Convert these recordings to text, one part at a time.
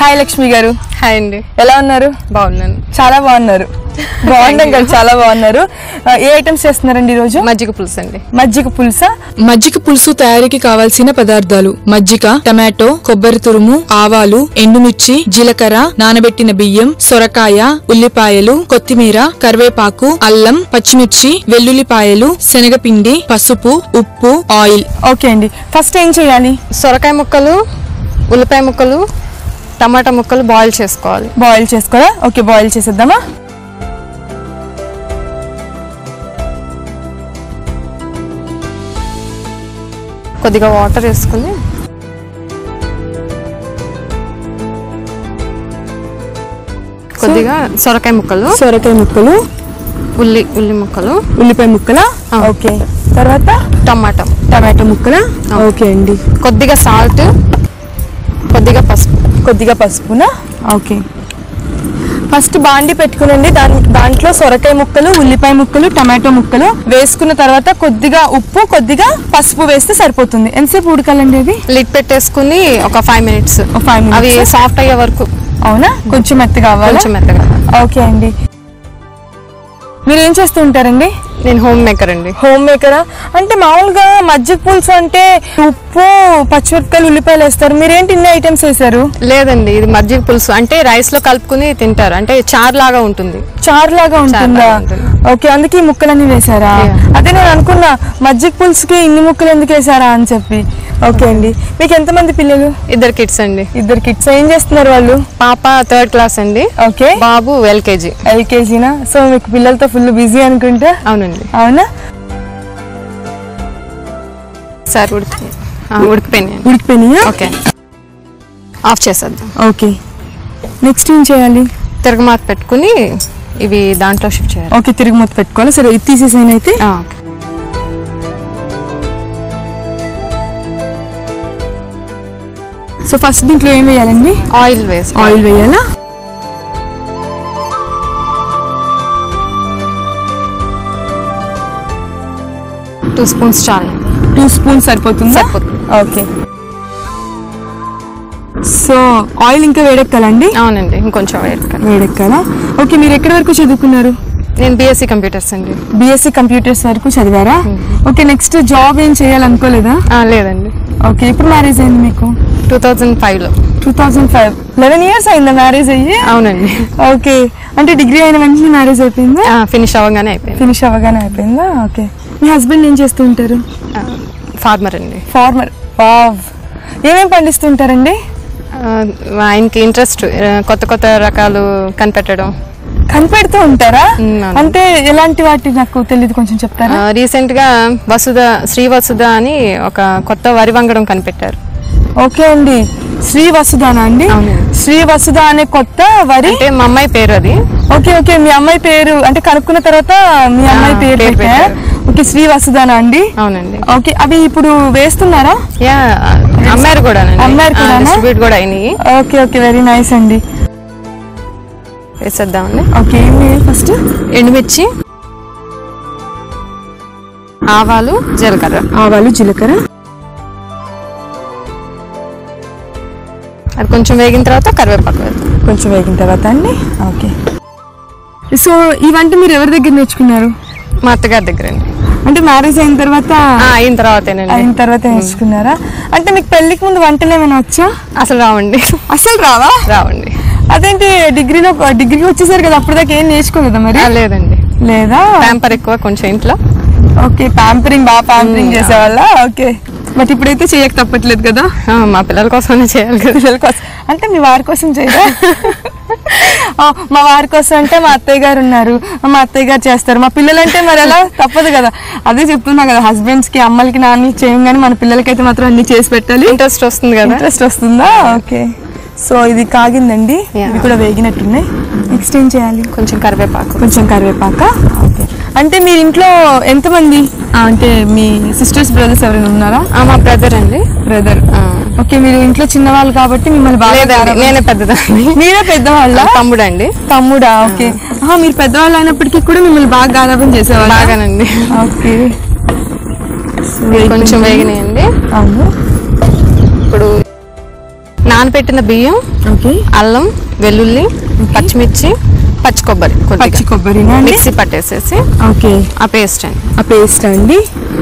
Hi Lakshmi గారు hi అండి ఎలా ఉన్నారు బాగున్నాను చాలా బాగున్నారు బాగుండం కదా చాలా బాగున్నారు ఆ, ఏ ఐటమ్స్ చేస్తున్నారండి ఈరోజు మజ్జిగ పులుసు అండి మజ్జిగ పులుసా మజ్జిగ పులుసు తయారీకి కావాల్సిన పదార్థాలు మజ్జిగ టమాటో కొబ్బరి తురుము ఆవాలు ఎండుమిర్చి జీలకర్ర నానబెట్టిన బియ్యం సొరకాయ ఉల్లిపాయలు కొత్తిమీర కరివేపాకు అల్లం పచ్చిమిర్చి వెల్లుల్లిపాయలు శనగపిండి పసుపు ఉప్పు ఆయిల్ ఓకే అండి ఫస్ట్ ఏం చేయాలి సొరకాయ ముక్కలు ఉల్లిపాయ ముక్కలు టమాటా ముక్కలు బాయిల్ చేసుకోవాలి బాయిల్ చేసుకోరా ఓకే బాయిల్ చేసేద్దామా కొద్దిగా వాటర్ వేసుకుని కొద్దిగా సొరకాయ ముక్కలు సొరకాయ ముక్కలు ఉల్లి ఉల్లి ముక్కలు ఉల్లిపాయ ముక్కలా ఆ. ఓకే తర్వాత టమాటా టమాటో ముక్కలా ఓకే అండి కొద్దిగా సాల్ట్ కొద్దిగా పసుపు కొద్దిగా పసుపునా ఓకే ఫస్ట్ బాండి పెట్టుకునండి దాని దాంట్లో సొరకాయ ముక్కలు ఉల్లిపాయ ముక్కలు టమాటో ముక్కలు వేసుకున్న తర్వాత కొద్దిగా ఉప్పు కొద్దిగా పసుపు వేస్తే సరిపోతుంది ఎంతసేపు ఉడకాలండి అది లిడ్ పెట్టేసుకుని ఒక ఫైవ్ మినిట్స్ ఒక five minutes. అవి సాఫ్ట్ అయ్యే వరకు అవునా కొంచెం మెత్తగా కావాలా కొంచెం మెత్తగా ఓకే అండి మీరు ఏం చేస్తూ ఉంటారండి నేను హోమ్ మేకర్ అండి హోమ్ మేకరా అంటే మామూలుగా మజ్జిగ పులుసు అంటే ఉప్పు పచ్చిమిరపకాయలు ఉల్లిపాయలు వేస్తారు మీరేంటి ఇన్ని ఐటమ్స్ వేశారు లేదండి ఇది మజ్జిగ పులుసు అంటే రైస్ లో కలుపుకుని తింటారు అంటే చార్ లాగా ఉంటుంది చారు లాగా ఉంటుందా లాగా ఉంటుంది. ఓకే అందుకే ఈ ముక్కలన్నీ వేశారా Yeah. అదే నేను అనుకున్నా మజ్జిగ పులుసుకి ఇన్ని ముక్కలు ఎందుకు వేశారా అని చెప్పి ఓకే అండి మీకు ఎంతమంది పిల్లలు ఇద్దరు కిడ్స్ అండి ఇద్దరు కిడ్స్ ఏం చేస్తున్నారు వాళ్ళు పాప థర్డ్ క్లాస్ అండి ఓకే బాబు ఎల్కేజీ ఎల్కేజీనా సో మీకు పిల్లలతో ఫుల్ బిజీ అనుకుంటా అవునండి అవునా సార్ ఉడికి ఆ, ఉడికిపోయినాయి ఉడికిపోయినాయా ఓకే ఆఫ్ చేసేద్దాం ఓకే నెక్స్ట్ ఏం చేయాలి తిరగమాత పెట్టుకుని ఇవి దాంట్లో షిఫ్ట్ చేయాలి ఓకే తిరిగి మూత పెట్టుకోవాలి సరే ఇది తీసేసాను అయితే ఆ, ఓకే. సో ఫస్ట్ దీంట్లో ఏం వేయాలండి ఆయిల్ వేసి ఆయిల్ వేయాలా టూ స్పూన్స్ చాలు టూ స్పూన్స్ సరిపోతుందా సరిపోతుంది. ఓకే సో ఆయిల్ ఇంకా వేడెక్కాలండి అవునండి ఇంకొంచెం వేడుకాలి వేడెక్కాలా ఓకే మీరు ఎక్కడి వరకు చదువుకున్నారు నేను బీఎస్సీ కంప్యూటర్స్ అండి బీఎస్సీ కంప్యూటర్స్ వరకు చదివారా ఓకే నెక్స్ట్ జాబ్ ఏం చేయాలనుకోలేదా ఆ, లేదండి ఓకే ఎప్పుడు మ్యారేజ్ అయింది మీకు టూ థౌజండ్ ఫైవ్లో two thousand five eleven years అయిందా మ్యారేజ్ అయ్యి అవునండి ఓకే అంటే డిగ్రీ అయిన వెంటనే మ్యారేజ్ అయిపోయిందా ఫినిష్ అవ్వగానే అయిపోయింది ఫినిష్ అవ్వగానే అయిపోయిందా ఓకే మీ హస్బెండ్ ఏం చేస్తూ ఉంటారు ఫార్మర్ అండి ఫార్మర్ వావ్ ఏమేం పండిస్తుంటారండి ఆ, ఆయనకి ఇంట్రెస్ట్ కొత్త కొత్త రకాలు కనిపెట్టడం కనిపెడుతూ ఉంటారా మ్మ్, అవును. అంటే ఎలాంటి వాటి నాకు తెలియదు కొంచెం చెప్తారా రీసెంట్ గా వసుధ శ్రీ వసుధ అని ఒక కొత్త వరి వంగడం కనిపెట్టారు ఓకే అండి శ్రీ వసుధానా అండి అవునండి. శ్రీ వసుధ అనే కొత్త వరి అంటే మా అమ్మాయి పేరు అది ఓకే ఓకే మీ అమ్మాయి పేరు అంటే కనుక్కున్న తర్వాత మీ అమ్మాయి ఆ, పేరు పేరు పెట్టా పెట్టారు. ఓకే శ్రీ వసుధానా అండి అవునండి ఓకే అవి ఇప్పుడు వేస్తున్నారా యా అమ్మారు కూడా అమ్మారు కూడానా? డిస్ట్రిబ్యూట్ కూడా అయినాయి ఓకే ఓకే వెరీ నైస్ అండి వేసేద్దామండి ఓకే ఏమి ఫస్ట్ ఎండుమిర్చి ఆవాలు జీలకర్ర ఆవాలు జీలకర్ర అది కొంచెం వేగిన తర్వాత కరివేపాకు వేద్దాం కొంచెం వేగిన తర్వాత అండి ఓకే సో ఈ వంట మీరు ఎవరి దగ్గర నేర్చుకున్నారు మా అత్తగారి దగ్గర అండి అంటే మ్యారేజ్ అయిన తర్వాత అయిన తర్వాతేనండి అయిన తర్వాత నేర్చుకున్నారా అంటే మీకు పెళ్లికి ముందు వంటలు ఏమైనా వచ్చా అసలు రావండి అసలు రావా రావండి అదేంటి డిగ్రీలో డిగ్రీకి వచ్చేసారు కదా అప్పటిదాకా ఏం నేర్చుకోలేదా మరి ఆ, లేదండి లేదా ప్యాంపర్ ఎక్కువ కొంచెం ఇంట్లో ఓకే ప్యాంపరింగ్ బాగా ప్యాంపరింగ్ చేసేవాళ్ళ ఓకే బట్ ఇప్పుడైతే చేయక తప్పట్లేదు కదా ఆ, మా పిల్లల కోసమే చేయాలి కదా పిల్లల కోసం అంటే మీ వారి కోసం చేయరా ఓ, మా వారి కోసం అంటే మా అత్తయ్య గారు ఉన్నారు మా అత్తయ్య గారు చేస్తారు మా పిల్లలంటే మరి ఎలా తప్పదు కదా అదే చెప్తున్నా కదా హస్బెండ్స్ కి అమ్మలకి నాన్న చేయంగానే మన పిల్లలకైతే మాత్రం అన్ని చేసి పెట్టాలి ఇంట్రెస్ట్ వస్తుంది కదా ఇంట్రెస్ట్ వస్తుందా ఓకే సో ఇది కాగిందండి Yeah. ఇది కూడా వేగినట్టున్నాయి నెక్స్ట్ ఏం చేయాలి కొంచెం కరివేపాకు కొంచెం కరివేపాక ఓకే అంటే మీ ఇంట్లో ఎంతమంది ఆ, అంటే మీ సిస్టర్స్ బ్రదర్స్ ఎవరైనా ఉన్నారా ఆ, మా బ్రదర్ అండి బ్రదర్ ఆ. ఓకే మీరు ఇంట్లో చిన్నవాళ్ళు కాబట్టి మిమ్మల్ని బాగా లేదండి గారాబం- నేనే పెద్దదాన్ని మీరే పెద్దవాళ్ళ తమ్ముడు అండి తమ్ముడా ఓకే ఆహా, మీరు పెద్దవాళ్ళు అయినప్పటికీ కూడా మిమ్మల్ని బాగా గారాబం చేసేవాళ్ళ బాగానండి ఓకే కొంచెం వేగినాయండి అవును ఇప్పుడు నానబెట్టిన బియ్యం ఓకే అల్లం వెల్లుల్లి పచ్చిమిర్చి పచ్చి కొబ్బరి కొద్దిగా పచ్చి కొబ్బరినా అండి మిక్సీ పట్టేసేసి ఓకే ఆ పేస్ట్ అండి ఆ పేస్ట్ అండి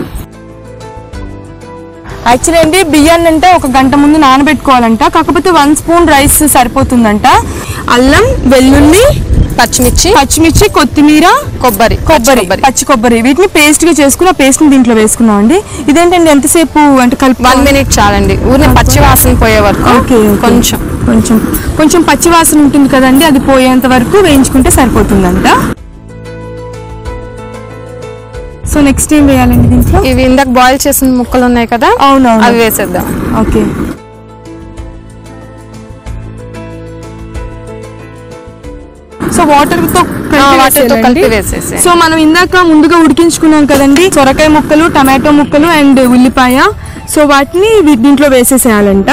యాక్చువల్లీ అండి బియ్యాన్ని అంటే ఒక గంట ముందు నానబెట్టుకోవాలంట కాకపోతే వన్ స్పూన్ రైస్ సరిపోతుందంట అల్లం వెల్లుల్లి పచ్చిమిర్చి పచ్చిమిర్చి కొత్తిమీర కొబ్బరి కొబ్బరి పచ్చి కొబ్బరి వీటిని పేస్ట్ గా చేసుకుని ఆ పేస్ట్ ని దీంట్లో వేసుకున్నాం అండి ఇదేంటండి ఎంతసేపు అంటే కలిపి వన్ మినిట్ చాలండి ఊరిని పచ్చి వాసన పోయే వరకు ఓకే ఓకే. కొంచెం కొంచెం కొంచెం పచ్చి వాసన ఉంటుంది కదండి అది పోయేంత వరకు వేయించుకుంటే సరిపోతుందంట సో నెక్స్ట్ ఏం వేయాలండి దీంట్లో ఇవి ఇందాక బాయిల్ చేసిన ముక్కలు ఉన్నాయి కదా అవునవును. అవి వేసేద్దాం ఓకే సో వాటర్ తో కలిపి ఆ, వాటర్ తో వేసేయాలండి? కలిపి వేసేసి సో మనం ఇందాక ముందుగా ఉడికించుకున్నాం కదండి సొరకాయ ముక్కలు టమాటో ముక్కలు అండ్ ఉల్లిపాయ సో వాటిని వీ- దీంట్లో వేసేసేయాలంట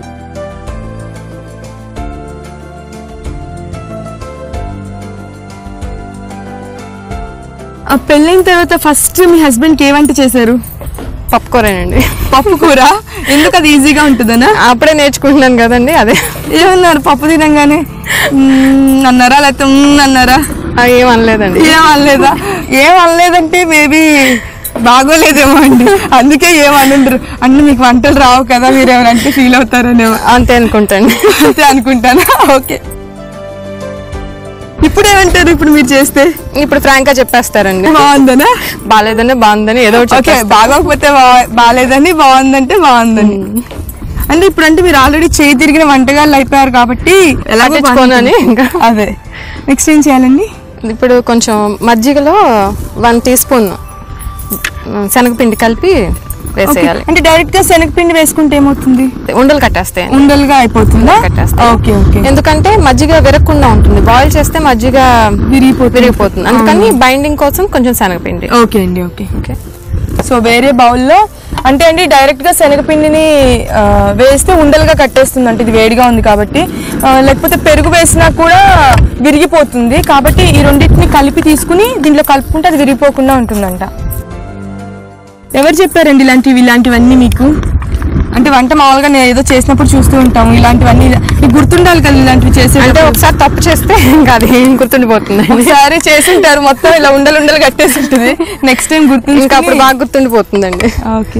ఆ పెళ్ళైన తర్వాత ఫస్ట్ మీ హస్బెండ్ ఏ వంట చేశారు పప్పుకూరేనండి పప్పు కూర ఎందుకు అది ఈజీగా ఉంటుందనా అప్పుడే నేర్చుకుంటున్నాను కదండి అదే ఏమన్నారు పప్పు తినంగానే "మ్మ్" అన్నారా లేకపోతే "మ్మ్" అన్నారా ఆ, ఏం అనలేదండి ఏం అనలేదా ఏం అనలేదంటే మేబీ బాగోలేదేమో అండి అందుకే ఏం అనుండ్రు అన్న మీకు వంటలు రావు కదా మీరు ఏమంటే ఫీల్ అవుతారనేమో అంతే అనుకుంటాండి అంతే అనుకుంటానా ఓకే ఇప్పుడు ఏమంటారు ఇప్పుడు మీరు చేస్తే ఇప్పుడు ఫ్రాంక్ గా చెప్పేస్తారండి బాగుందనా బాగాలేదని బాగుందని ఏదో ఒకటి ఓకే చెప్పేస్తారు. బాగోకపోతే బా- బాగాలేదని బాగుందంటే బాగుందని అంటే ఇప్పుడు అంటే మీరు ఆల్రెడీ చేయి తిరిగిన వంటగాళ్ళు అయిపోయారు కాబట్టి ఎలాగో పట్టించుకోనని బాగుంటుంది. ఇంకా. అదే నెక్స్ట్ ఏం చేయాలండి ఇప్పుడు కొంచెం మజ్జిగలో వన్ టీ స్పూన్ శనగపిండి కలిపి వేసేయాలి అంటే డైరెక్ట్ గా శనగపిండి వేసుకుంటే ఏమవుతుంది ఉండలు కట్టేస్తాయి ఉండలుగా అయిపోతుందా కట్టేస్తాయి. ఓకే ఓకే ఎందుకంటే మజ్జిగ విరగకుండా ఉంటుంది బాయిల్ చేస్తే మజ్జిగ విరిగిపోతుంది. విరిగిపోతుంది అందుకని బైండింగ్ కోసం కొంచెం శనగపిండి ఓకే అండి ఓకే ఓకే సో వేరే బౌల్లో అంటే అండి డైరెక్ట్ గా శనగపిండిని ఆ, వేస్తే ఉండలుగా కట్టేస్తుంది అంటే ఇది వేడిగా ఉంది కాబట్టి ఆ, లేకపోతే పెరుగు వేసినా కూడా విరిగిపోతుంది కాబట్టి ఈ రెండింటిని కలిపి తీసుకుని దీంట్లో కలుపుకుంటే అది విరిగిపోకుండా ఉంటుందంట ఎవరు చెప్పారండి ఇలాంటివి ఇలాంటివన్నీ మీకు అంటే వంట మామూలుగా నేను ఏదో చేసినప్పుడు చూస్తూ ఉంటాము ఇలాంటివన్నీ మీకు గుర్తుండాలి కదా ఇలాంటివి చేసే అంటే ఒకసారి తప్పు చేస్తే ఇంకా అది గుర్తుండిపోతుంది ఒకసారి చేసి ఉంటారు మొత్తం ఇలా ఉండలు ఉండలు కట్టేసి ఉంటుంది నెక్స్ట్ టైం గుర్తు ఇంకా అప్పుడు బాగా గుర్తుండిపోతుందండి ఓకే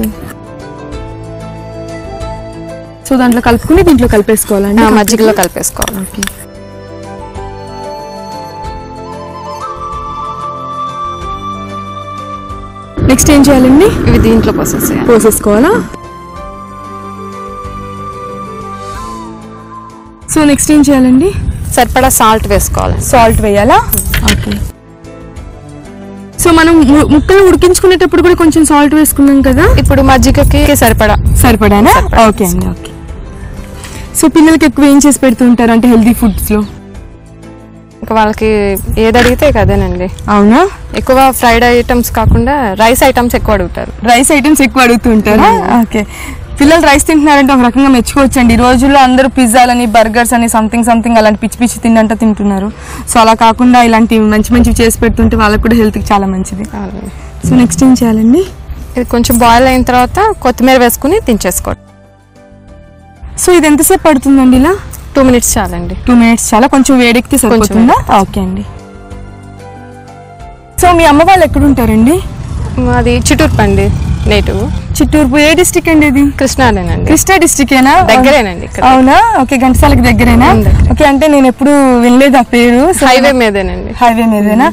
సో దాంట్లో కలుపుకుని దీంట్లో కలిపేసుకోవాలండి ఆ, మజ్జిగలో కలిపేసుకోవాలి ఓకే నెక్స్ట్ ఏం చేయాలండి ఇవి దీంట్లో పోసేసేయాలి పోసేసుకోవాలా సో నెక్స్ట్ ఏం చేయాలండి సరిపడా సాల్ట్ వేసుకోవాలి సాల్ట్ వేయాలా ఓకే సో మనం ము- ముక్కలు ఉడికించుకునేటప్పుడు కూడా కొంచెం సాల్ట్ వేసుకున్నాం కదా ఇప్పుడు మజ్జిగకి సరిపడా సరిపడానా ఓకే అండి ఓకే సో పిల్లలకి ఎక్కువ ఏం చేసి పెడుతూ ఉంటారు అంటే హెల్దీ ఫుడ్స్ లో ఇంకా వాళ్ళకి ఏది అడిగితే కదేనండి అవునా ఎక్కువ ఫ్రైడ్ ఐటమ్స్ కాకుండా రైస్ ఐటమ్స్ ఎక్కువ అడుగుతారు రైస్ ఐటమ్స్ ఎక్కువ అడుగుతూ ఉంటారా ఓకే పిల్లలు రైస్ తింటున్నారంటే ఒక రకంగా మెచ్చుకోవచ్చండి ఈ రోజుల్లో అందరూ పిజ్జాలని బర్గర్స్ అని సంథింగ్ సంథింగ్ అలాంటి పిచ్చి పిచ్చి తిండంట తింటున్నారు సో అలా కాకుండా ఇలాంటి మంచి మంచివి చేసి పెడుతుంటే వాళ్ళకి కూడా హెల్త్కి చాలా మంచిది సో నెక్స్ట్ ఏం చేయాలండి ఇది కొంచెం బాయిల్ అయిన తర్వాత కొత్తిమీర వేసుకుని దించేసుకోండి సో ఇది ఎంతసేపు పడుతుందండి ఇలా టూ మినిట్స్ చాలండి టూ మినిట్స్ చాలా కొంచెం వేడెక్కితే సరిపోతుందా ఓకే అండి సో మీ అమ్మ వాళ్ళు ఎక్కడ ఉంటారండి అది చిట్టూరు పండి నేటివ్ చిత్తూరు ఏ డిస్టిక్ అండి ఇది కృష్ణానేనండి కృష్ణా డిస్టిక్ ఏనా దగ్గరేనండి ఇక్కడ అవునా ఓకే ఘంటసాలకి దగ్గరేనా అవును, దగ్గరే. ఓకే అంటే నేను ఎప్పుడు వినలేదు ఆ పేరు సో హైవే మీదేనండి హైవే మీదేనా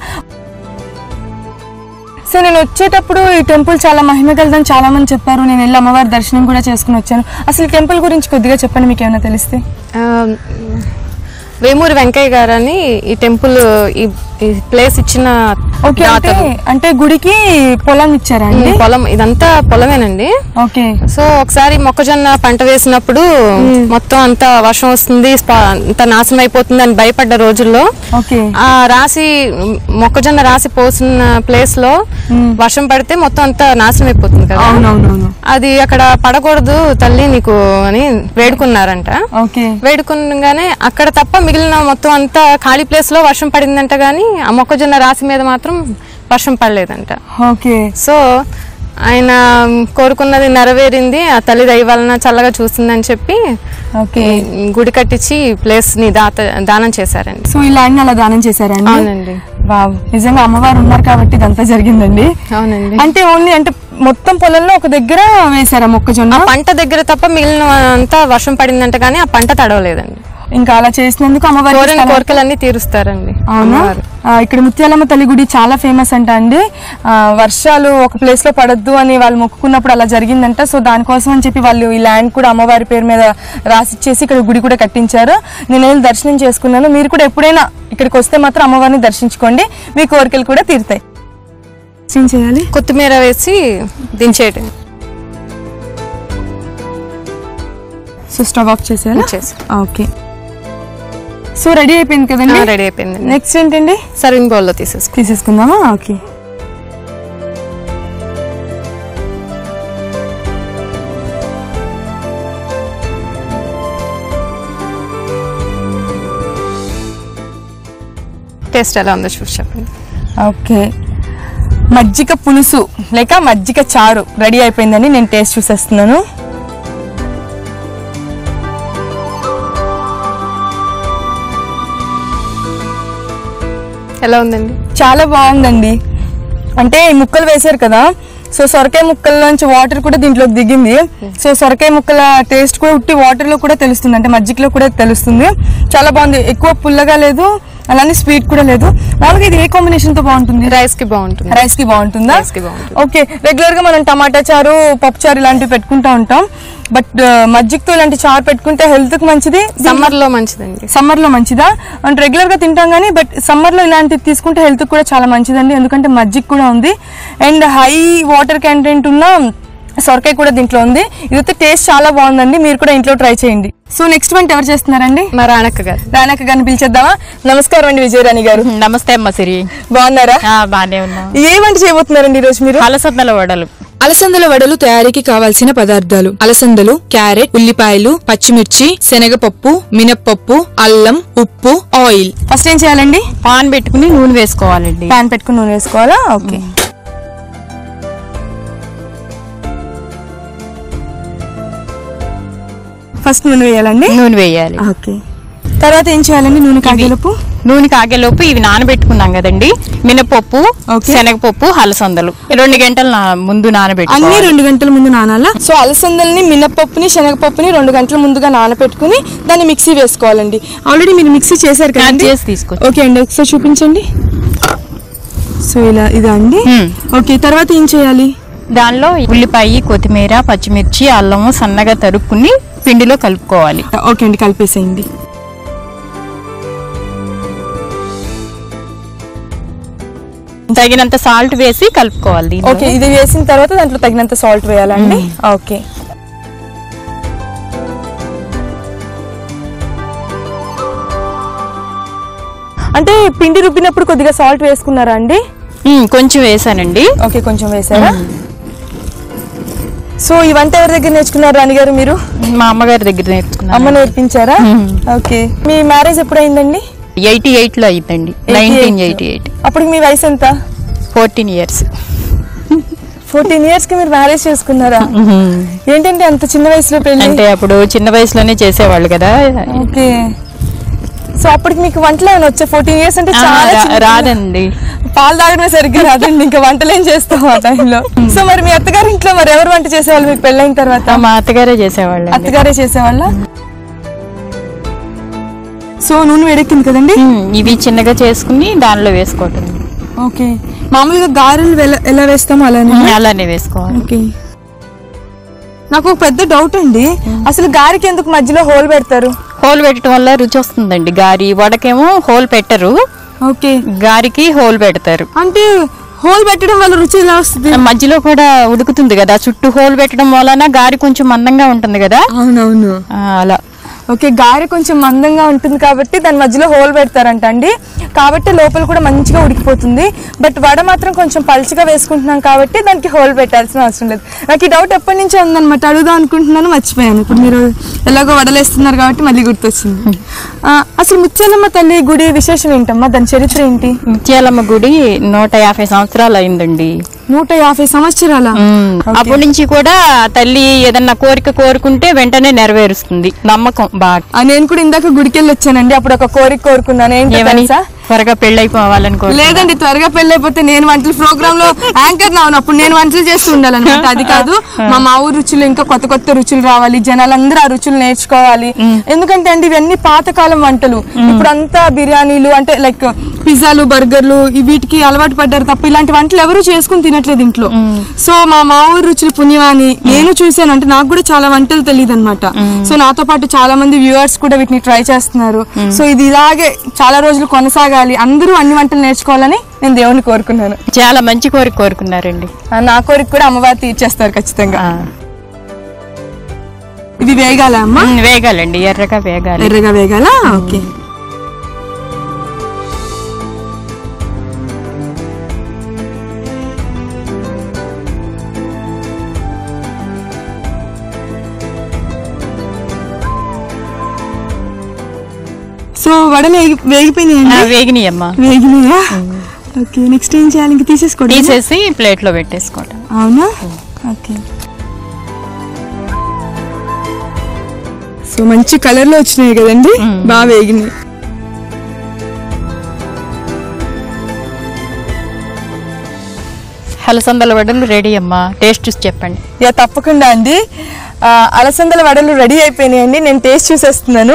సో నేను వచ్చేటప్పుడు ఈ టెంపుల్ చాలా మహిమ కలదని చాలా మంది చెప్పారు నేను వెళ్ళి అమ్మవారి దర్శనం కూడా చేసుకుని వచ్చాను అసలు ఈ టెంపుల్ గురించి కొద్దిగా చెప్పండి మీకు ఏమైనా తెలిస్తే ఆ, వేమూరి వెంకయ్య గారు అని ఈ టెంపుల్ ఈ ఈ ప్లేస్ ఇచ్చిన ఓకే అంటే దాతలు. అంటే గుడికి పొలం ఇచ్చారా అండి ఉమ్, పొలం ఇదంతా పొలమేనండి ఓకే సో ఒకసారి మొక్కజొన్న పంట వేసినప్పుడు మొత్తం అంతా వర్షం వస్తుంది స్పా- అంతా నాశనం అయిపోతుంది అని భయపడ్డ రోజుల్లో ఓకే ఆ రాసి మొక్కజొన్న రాసి పోసిన ప్లేస్ లో వర్షం పడితే మొత్తం అంతా నాశనం అయిపోతుంది కదా అవునవునవును అది అక్కడ పడకూడదు తల్లి నీకు అని వేడుకున్నారంట ఓకే వేడుకునగానే అక్కడ తప్ప మిగిలిన మొత్తం అంతా ఖాళీ ప్లేస్ లో వర్షం పడిందంట గానీ ఆ మొక్కజొన్న రాశి మీద మాత్రం వర్షం పడలేదంట ఓకే సో ఆయన కోరుకున్నది నెరవేరింది ఆ తల్లి దయ వలన చల్లగా చూస్తుందని చెప్పి ఓకే గుడి కట్టించి ప్లేస్ ని దాత దానం చేశారండి సో ఈ ల్యాండ్ అలా దానం చేశారండి అవునండి వావ్ నిజంగా అమ్మవారు ఉన్నారు కాబట్టి ఇదంతా జరిగిందండి అవునండి అంటే ఓన్లీ అంటే మొత్తం పొలంలో ఒక దగ్గర వేశారా మొక్కజొన్న పంట దగ్గర తప్ప మిగిలిన అంతా వర్షం పడిందంట కానీ ఆ పంట తడవలేదండి ఇంకా అలా చేసినందుకు అమ్మవారి కోరిన కోరికలన్నీ తీరుస్తారండి అవునా ఆ, ఇక్కడ ముత్యాలమ్మ తల్లి గుడి చాలా ఫేమస్ అంట అండి ఆ, వర్షాలు ఒక ప్లేస్ లో పడొద్దు అని వాళ్ళు మొక్కుకున్నప్పుడు అలా జరిగిందంట సో దానికోసం అని చెప్పి వాళ్ళు ఈ ల్యాండ్ కూడా అమ్మవారి పేరు మీద రాసిచ్చేసి ఇక్కడ గుడి కూడా కట్టించారు నేను వెళ్ళి దర్శనం చేసుకున్నాను మీరు కూడా ఎప్పుడైనా ఇక్కడికి వస్తే మాత్రం అమ్మవారిని దర్శించుకోండి మీ కోరికలు కూడా తీరుతాయి ఏం చేయాలి కొత్తిమీర వేసి దించేయటం సో స్టవ్ ఆఫ్ చేసేయాలి చేసి ఓకే సో రెడీ అయిపోయింది కదండి రెడీ అయిపోయిందండి నెక్స్ట్ ఏంటండి సర్వింగ్ బౌల్లో తీసేసుకో తీసేసుకుందామా ఓకే టేస్ట్ ఎలా ఉందో చూసి చెప్పండి ఓకే మజ్జిగ పులుసు లేక మజ్జిగ చారు రెడీ అయిపోయిందని నేను టేస్ట్ చూసేస్తున్నాను ఎలా ఉందండి చాలా బాగుందండి అంటే ఈ ముక్కలు వేశారు కదా సో సొరకాయ ముక్కల్లోంచి వాటర్ కూడా దీంట్లోకి దిగింది సో సొరకాయ ముక్కల టేస్ట్ కూడా ఉట్టి వాటర్ లో కూడా తెలుస్తుంది అంటే మజ్జిగలో కూడా తెలుస్తుంది చాలా బాగుంది ఎక్కువ పుల్లగా లేదు అలానే స్వీట్ కూడా లేదు మామూలుగా ఇది ఏ కాంబినేషన్ తో బాగుంటుంది రైస్ కి బాగుంటుంది రైస్ కి బాగుంటుందా Rice కి బాగుంటుంది. ఓకే రెగ్యులర్ గా మనం టమాటా చారు పప్పు చారు ఇలాంటివి పెట్టుకుంటా ఉంటాం బట్ మజ్జిగతో ఇలాంటి చారు పెట్టుకుంటే హెల్త్ కి మంచిది సమ్మర్ లో మంచిదండి సమ్మర్ లో మంచిదా అంటే రెగ్యులర్ గా తింటాం కానీ బట్ సమ్మర్ లో ఇలాంటివి తీసుకుంటే హెల్త్ కూడా చాలా మంచిదండి ఎందుకంటే మజ్జిగ కూడా ఉంది అండ్ హై వాటర్ కంటెంట్ ఉన్న సొరకాయ కూడా దీంట్లో ఉంది ఇదైతే టేస్ట్ చాలా బాగుందండి మీరు కూడా ఇంట్లో ట్రై చేయండి సో నెక్స్ట్ వంట ఎవరు చేస్తున్నారండి మా రానక్క గారు రానక్క గారిని పిలిచేద్దామా నమస్కారం అండి విజయరాణి గారు నమస్తే అమ్మ సిరి బాగున్నారా ఆ, బానే ఉన్నాం ఏ వంట చేయబోతున్నారండి ఈ రోజు మీరు అలసందల వడలు అలసందల వడలు తయారీకి కావాల్సిన పదార్థాలు అలసందలు క్యారెట్ ఉల్లిపాయలు పచ్చిమిర్చి శనగపప్పు మినప్పప్పు అల్లం ఉప్పు ఆయిల్ ఫస్ట్ ఏం చేయాలండి పాన్ పెట్టుకుని నూనె వేసుకోవాలండి ప్యాన్ పెట్టుకుని నూనె వేసుకోవాలా ఓకే ఫస్ట్ నూనె వేయాలండి నూనె వేయాలి ఓకే తర్వాత ఏం చేయాలండి నూనె కాగేలోపు నూనె కాగేలోపు ఇవి నానబెట్టుకున్నాం కదండి మినపప్పు ఓకే. శనగపప్పు అలసందలు రెండు గంటలు నా- ముందు అన్ని నానబెట్టుకోవాలి రెండు గంటల ముందు నానాలా సో అలసందల్ని మినపప్పుని శనగపప్పుని రెండు గంటల ముందుగా నానపెట్టుకుని దాన్ని మిక్సీ వేసుకోవాలండి ఆల్రెడీ మీరు మిక్సీ చేశారు ఆ, కదండి చేసి తీసుకోవచ్చు. ఓకే అండి ఒకసారి చూపించండి సో ఇలా ఇదా అండి మ్మ్. ఓకే తర్వాత ఏం చేయాలి దానిలో ఉల్లిపాయ కొత్తిమీర పచ్చిమిర్చి అల్లము సన్నగా తరుక్కుని పిండిలో కలుపుకోవాలి ఓకే అండి కలిపేసేయండి తగినంత సాల్ట్ వేసి కలుపుకోవాలి దీనిలో. ఓకే ఇది వేసిన తర్వాత దాంట్లో తగినంత సాల్ట్ వేయాలండి ఓకే అంటే పిండి రుబ్బినప్పుడు కొద్దిగా సాల్ట్ వేసుకున్నారా అండి ఉమ్, కొంచెం వేసానండి ఓకే కొంచెం వేసారా సో ఈ వంట ఎవరి దగ్గర నేర్చుకున్నారు రాణి గారు మీరు మా అమ్మగారి దగ్గర నేర్చుకున్నాను అమ్మ నేర్పించారా ఓకే మీ మ్యారేజ్ ఎప్పుడైందండి ఎయిటీ ఎయిట్ లో అయిందండి నైన్టీన్ ఎయిటీ ఎయిట్ అప్పుడు మీ వయసు ఎంత ఫోర్టీన్ ఇయర్స్ ఫోర్టీన్ ఇయర్స్ కి మీరు మ్యారేజ్ చేసుకున్నారా ఏంటంటే అంత చిన్న వయసులో పెళ్లి అంటే అప్పుడు చిన్న వయసులోనే చేసేవాళ్ళు కదా ఓకే సో అప్పటికి మీకు వంటలు ఏమైనా వచ్చా ఫోర్టీన్ ఇయర్స్ అంటే ఆ, చాలా రా- చిన్న పిల్ల. రాదండి పాలు తాగడమే సరిగ్గా రాదండి ఇంకా వంటలు ఏం చేస్తాం ఆ టైంలో సో మరి మీ అత్తగారి ఇంట్లో మరి ఎవరు వంట చేసేవాళ్ళు మీకు పెళ్ళైన తర్వాత ఆ, మా అత్తగారే చేసేవాళ్ళు అత్తగారే చేసేవాళ్ళ సో నూనె వేడెక్కింది కదండి ఇవి చిన్నగా చేసుకుని దానిలో వేసుకోవటం ఓకే మామూలుగా గారెలు వెల- ఎలా వేస్తామో అలానే ఉమ్, అలానే వేసుకోవాలి ఓకే నాకు ఒక పెద్ద డౌట్ అండి అసలు గారికి ఎందుకు మధ్యలో హోల్ పెడతారు హోల్ పెట్టడం వల్ల రుచి వస్తుందండి గారి వడకేమో హోల్ పెట్టరు ఓకే గారికి హోల్ పెడతారు అంటే హోల్ పెట్టడం వల్ల రుచి ఎలా వస్తుంది మధ్యలో కూడా ఉడుకుతుంది కదా చుట్టూ హోల్ పెట్టడం వలన గారి కొంచెం మందంగా ఉంటుంది కదా అవునవును ఆ, అలా ఓకే గారె కొంచెం మందంగా ఉంటుంది కాబట్టి దాని మధ్యలో హోల్ పెడతారంట అండి కాబట్టి లోపల కూడా మంచిగా ఉడికిపోతుంది బట్ వడ మాత్రం కొంచెం పలుచగా వేసుకుంటున్నాం కాబట్టి దానికి హోల్ పెట్టాల్సిన అవసరం లేదు నాకు ఈ డౌట్ ఎప్పటి నుంచో ఉందన్నమాట అడుగుదాం అనుకుంటున్నాను మర్చిపోయాను ఇప్పుడు మీరు ఎలాగో వడలేస్తున్నారు కాబట్టి మళ్ళీ గుర్తొచ్చింది ఆ, అసలు ముత్యాలమ్మ తల్లి గుడి విశేషం ఏంటమ్మా దాని చరిత్ర ఏంటి ముత్యాలమ్మ గుడి నూట యాభై సంవత్సరాలు అయిందండి నూట యాభై సంవత్సరాల ఉమ్, అప్పటి నుంచి కూడా తల్లి ఏదన్నా కోరిక కోరుకుంటే వెంటనే నెరవేరుస్తుంది నమ్మకం బాగా ఆ, నేను కూడా ఇందాక గుడికి వెళ్ళి వచ్చానండి అప్పుడు ఒక కోరిక కోరుకున్నాను ఏంటో ఏమని తెలుసా త్వరగా పెళ్ళైపోవాలని కోరు లేదండి త్వరగా పెళ్ళైపోతే నేను వంటల ప్రోగ్రామ్ లో యాంకర్ నాను అప్పుడు నేను వంటలు చేస్తూ ఉండాలన్నమాట అది కాదు మా మా ఊరు రుచులు ఇంకా కొత్త కొత్త రుచులు రావాలి జనాలందరూ ఆ రుచులు నేర్చుకోవాలి ఎందుకంటే అండి ఇవన్నీ పాతకాలం వంటలు ఇప్పుడు అంతా బిర్యానీలు అంటే లైక్ పిజ్జాలు బర్గర్లు ఈ వీటికి అలవాటు పడ్డారు తప్ప ఇలాంటి వంటలు ఎవరు చేసుకుని తినట్లేదు ఇంట్లో సో మా మా ఊరు రుచులు పుణ్యమాని నేను చూసాను అంటే నాకు కూడా చాలా వంటలు తెలియదు అనమాట సో నాతో పాటు చాలా మంది వ్యూవర్స్ కూడా వీటిని ట్రై చేస్తున్నారు సో ఇది ఇలాగే చాలా రోజులు కొనసాగాలి అందరూ అన్ని వంటలు నేర్చుకోవాలని నేను దేవుని కోరుకున్నాను చాలా మంచి కోరిక కోరుకున్నారండి ఆ, నా కోరిక కూడా అమ్మవారు తీర్చేస్తారు ఖచ్చితంగా ఆ. ఇది వేగాల అమ్మా ఉమ్, వేగాలండి ఎర్రగా వేగాలి ఎర్రగా వేగాల ఓకే సో వడలు వేగి ఆ, వేగిపోయినాయండి వేగినాయమ్మా వేగినాయా ఓకే నెక్స్ట్ ఏం చేయాలి ఇంక తీసేసుకోండి తీసేసి ప్లేట్ లో పెట్టేసుకోవటం అవునా ఓకే సో మంచి కలర్ లో వచ్చినాయి కదండి బాగా వేగినాయి హలసందల వడలు రెడీ అమ్మా టేస్ట్ చూసి చెప్పండి యా తప్పకుండా అండి ఆ, అలసందల వడలు రెడీ అయిపోయినాయండి నేను టేస్ట్ చూసేస్తున్నాను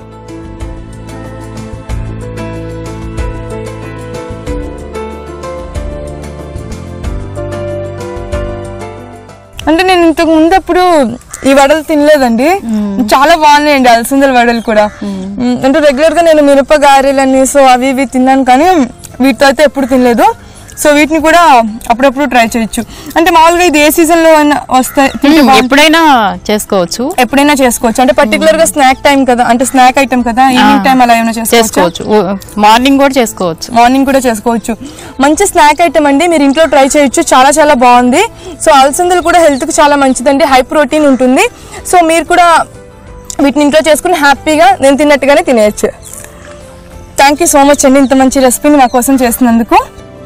అంటే నేను ఇంతకు ముందు అప్పుడు ఈ వడలు తినలేదండి చాలా బాగున్నాయండి అలసందల వడలు కూడా మ్, అంటే రెగ్యులర్ గా నేను మిరప గారెలని సో అవి ఇవి తిన్నాను కానీ వీటితో అయితే ఎప్పుడు తినలేదు సో వీటిని కూడా అప్పుడప్పుడు ట్రై చేయొచ్చు అంటే మామూలుగా ఇది ఏ సీజన్ లో అయినా వస్తాయి తింటే ఉమ్, బాగుంటుంది. ఎప్పుడైనా చేసుకోవచ్చు ఎప్పుడైనా చేసుకోవచ్చు అంటే పర్టికులర్ గా స్నాక్ టైం కదా అంటే స్నాక్ ఐటమ్ కదా ఈవినింగ్ టైం అలా ఏమైనా చేసుకోవచ్చు చేసుకోవచ్చు ఓ, మార్నింగ్ కూడా చేసుకోవచ్చు మార్నింగ్ కూడా చేసుకోవచ్చు మంచి స్నాక్ ఐటమ్ అండి మీరు ఇంట్లో ట్రై చేయొచ్చు చాలా చాలా బాగుంది సో అలసందలు కూడా హెల్త్ కి చాలా మంచిదండి హై ప్రోటీన్ ఉంటుంది సో మీరు కూడా వీటిని ఇంట్లో చేసుకుని హ్యాపీగా నేను తిన్నట్టుగానే తినేయచ్చు థ్యాంక్ యూ సో మచ్ అండి ఇంత మంచి రెసిపీని మా కోసం చేసినందుకు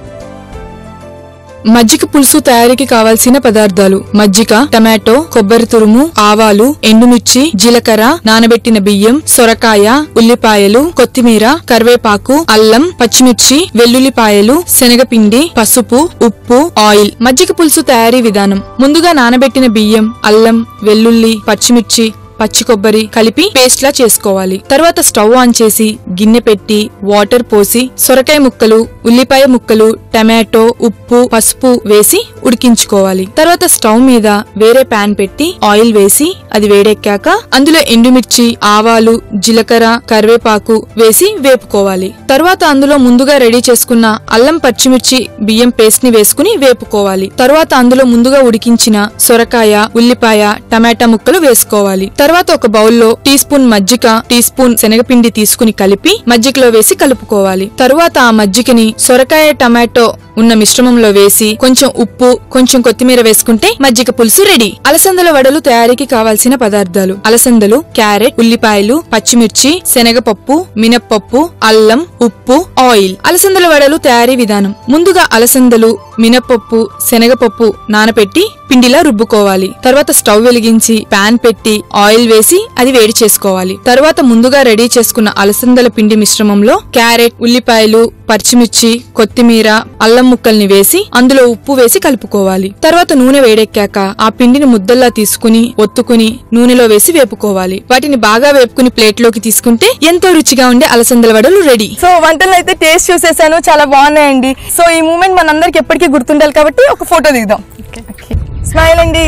మజ్జిగ పులుసు తయారీకి కావాల్సిన పదార్థాలు మజ్జిగ టమాటో కొబ్బరి తురుము ఆవాలు ఎండుమిర్చి జీలకర్ర నానబెట్టిన బియ్యం సొరకాయ ఉల్లిపాయలు కొత్తిమీర కరివేపాకు అల్లం పచ్చిమిర్చి వెల్లుల్లిపాయలు శనగపిండి పసుపు ఉప్పు ఆయిల్ మజ్జిగ పులుసు తయారీ విధానం ముందుగా నానబెట్టిన బియ్యం అల్లం వెల్లుల్లి పచ్చిమిర్చి పచ్చి కొబ్బరి కలిపి పేస్ట్ లా చేసుకోవాలి తర్వాత స్టవ్ ఆన్ చేసి గిన్నె పెట్టి వాటర్ పోసి సొరకాయ ముక్కలు ఉల్లిపాయ ముక్కలు టమాటో ఉప్పు పసుపు వేసి ఉడికించుకోవాలి తర్వాత స్టవ్ మీద వేరే పాన్ పెట్టి ఆయిల్ వేసి అది వేడెక్కాక అందులో ఎండుమిర్చి ఆవాలు జీలకర్ర కరివేపాకు వేసి వేపుకోవాలి తర్వాత అందులో ముందుగా రెడీ చేసుకున్న అల్లం పచ్చిమిర్చి బియ్యం పేస్ట్ ని వేసుకుని వేపుకోవాలి తర్వాత అందులో ముందుగా ఉడికించిన సొరకాయ ఉల్లిపాయ టమాటా ముక్కలు వేసుకోవాలి తర్వాత ఒక బౌల్లో టీ స్పూన్ మజ్జిగ టీ స్పూన్ శనగపిండి తీసుకుని కలిపి మజ్జిగలో వేసి కలుపుకోవాలి తరువాత ఆ మజ్జిగని సొరకాయ టమాటో ఉన్న మిశ్రమంలో వేసి కొంచెం ఉప్పు కొంచెం కొత్తిమీర వేసుకుంటే మజ్జిగ పులుసు రెడీ అలసందల వడలు తయారీకి కావాల్సిన పదార్థాలు అలసందలు క్యారెట్ ఉల్లిపాయలు పచ్చిమిర్చి శనగపప్పు మినప్పప్పు అల్లం ఉప్పు ఆయిల్ అలసందల వడలు తయారీ విధానం ముందుగా అలసందలు మినప్పప్పు శనగపప్పు నానపెట్టి పిండిలా రుబ్బుకోవాలి తర్వాత స్టవ్ వెలిగించి పాన్ పెట్టి ఆయిల్ వేసి అది వేడి చేసుకోవాలి తర్వాత ముందుగా రెడీ చేసుకున్న అలసందల పిండి మిశ్రమంలో క్యారెట్ ఉల్లిపాయలు పచ్చిమిర్చి కొత్తిమీర అల్లం ముక్కల్ని వేసి అందులో ఉప్పు వేసి కలుపుకోవాలి తర్వాత నూనె వేడెక్కాక ఆ పిండిని ముద్దల్లా తీసుకుని ఒత్తుకుని నూనెలో వేసి వేపుకోవాలి వాటిని బాగా వేపుకుని ప్లేట్లోకి తీసుకుంటే ఎంతో రుచిగా ఉండే అలసందల వడలు రెడీ సో వంటలు అయితే టేస్ట్ చూసేసాను చాలా బాగున్నాయండి సో ఈ మూమెంట్ మనందరికి ఎప్పటికీ గుర్తుండాలి కాబట్టి ఒక ఫోటో దిగుదాం స్మైల్ అండి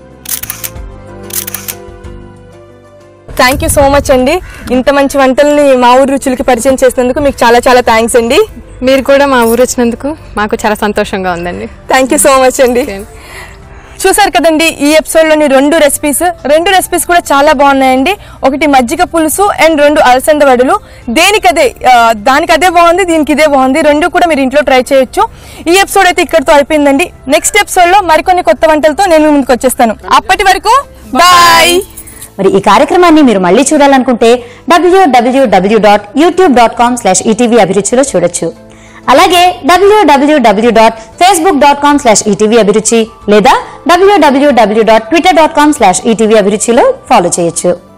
థ్యాంక్ యూ సో మచ్ అండి ఇంత మంచి వంటల్ని మా ఊరు రుచులకి పరిచయం చేసినందుకు మీకు చాలా చాలా థ్యాంక్స్ అండి మీరు కూడా మా ఊరు వచ్చినందుకు మాకు చాలా సంతోషంగా ఉందండి థ్యాంక్ యూ సో మచ్ అండి చూసారు కదండి ఈ ఎపిసోడ్లోని రెండు రెసిపీస్ రెండు రెసిపీస్ కూడా చాలా బాగున్నాయండి ఒకటి మజ్జిగ పులుసు అండ్ రెండు అలసంద వడలు దేనికదే ఆ, దానికి అదే బాగుంది దీనికి ఇదే బాగుంది రెండు కూడా మీరు ఇంట్లో ట్రై చేయొచ్చు ఈ ఎపిసోడ్ అయితే ఇక్కడితో అయిపోయిందండి నెక్స్ట్ ఎపిసోడ్లో మరికొన్ని కొత్త వంటలతో నేను మీ ముందుకు వచ్చేస్తాను అప్పటి వరకు బాయ్ మరి ఈ కార్యక్రమాన్ని మీరు మళ్ళీ చూడాలనుకుంటే W W W dot YouTube dot com slash ETV అభిరుచిలో చూడొచ్చు అలాగే W W W dot Facebook dot com slash ETV Abhiruchi లేదా W W W dot Twitter dot com slash ETV అభిరుచిలో ఫాలో చేయొచ్చు